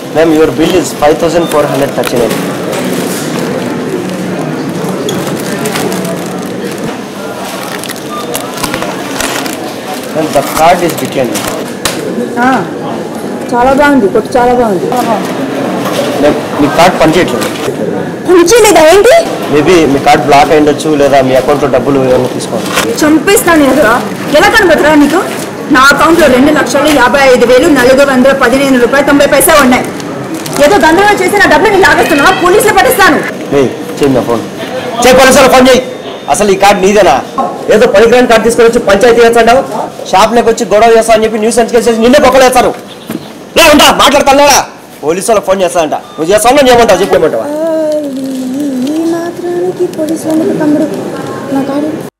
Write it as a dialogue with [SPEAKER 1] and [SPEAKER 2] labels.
[SPEAKER 1] ma'am your bill is five thousand four hundred thirty nine ma'am the card is decline
[SPEAKER 2] ఆ, చాలా బాగుంది కొట్టు చాలా బాగుంది
[SPEAKER 1] మ్యామ్ మీ కార్డ్ పనిచేయట్లేదు
[SPEAKER 2] ఉంచలేదా ఏంటి
[SPEAKER 1] మేబీ మీ కార్డ్ బ్లాక్ అయ్యుండొచ్చు లేదా మీ అకౌంట్లో డబ్బులు ఏమైనా తీసుకోవాలి
[SPEAKER 2] చంపేస్తాను ఎదురా ఎలా కనబడరా నీకు నా అకౌంట్లో రెండు లక్షలు యాభై ఐదు వేలు నాలుగు వందల పదిహేను రూపాయలు తొంభై పైసా ఉన్నాయి ఏదో గందరగోళం చేసి నా డబ్బులు లాగేస్తున్నా పోలీసులు పట్టిస్తాను
[SPEAKER 1] ఏ చేయి నా ఫోన్ చేయి పోలీసులు ఫోన్ చేయి అసలు ఈ కార్డు నీదేనా ఏదో పనికిరాని కార్డు తీసుకొని వచ్చి పంచాయతీ చేస్తాడు షాప్లోకి వచ్చి గొడవ చేస్తా అని చెప్పి న్యూస్ చేసి నిన్నే పొక్కలు వేస్తారు రే ఉంటా మాట్లాడతాను పోలీసు వాళ్ళకి ఫోన్ చేస్తా అంట నువ్వు చేస్తావు నేను చేయమంటావు చెప్పేమంటావా
[SPEAKER 2] ఈ మాత్రానికి పోలీసులు తమ్ముడు నా కాడు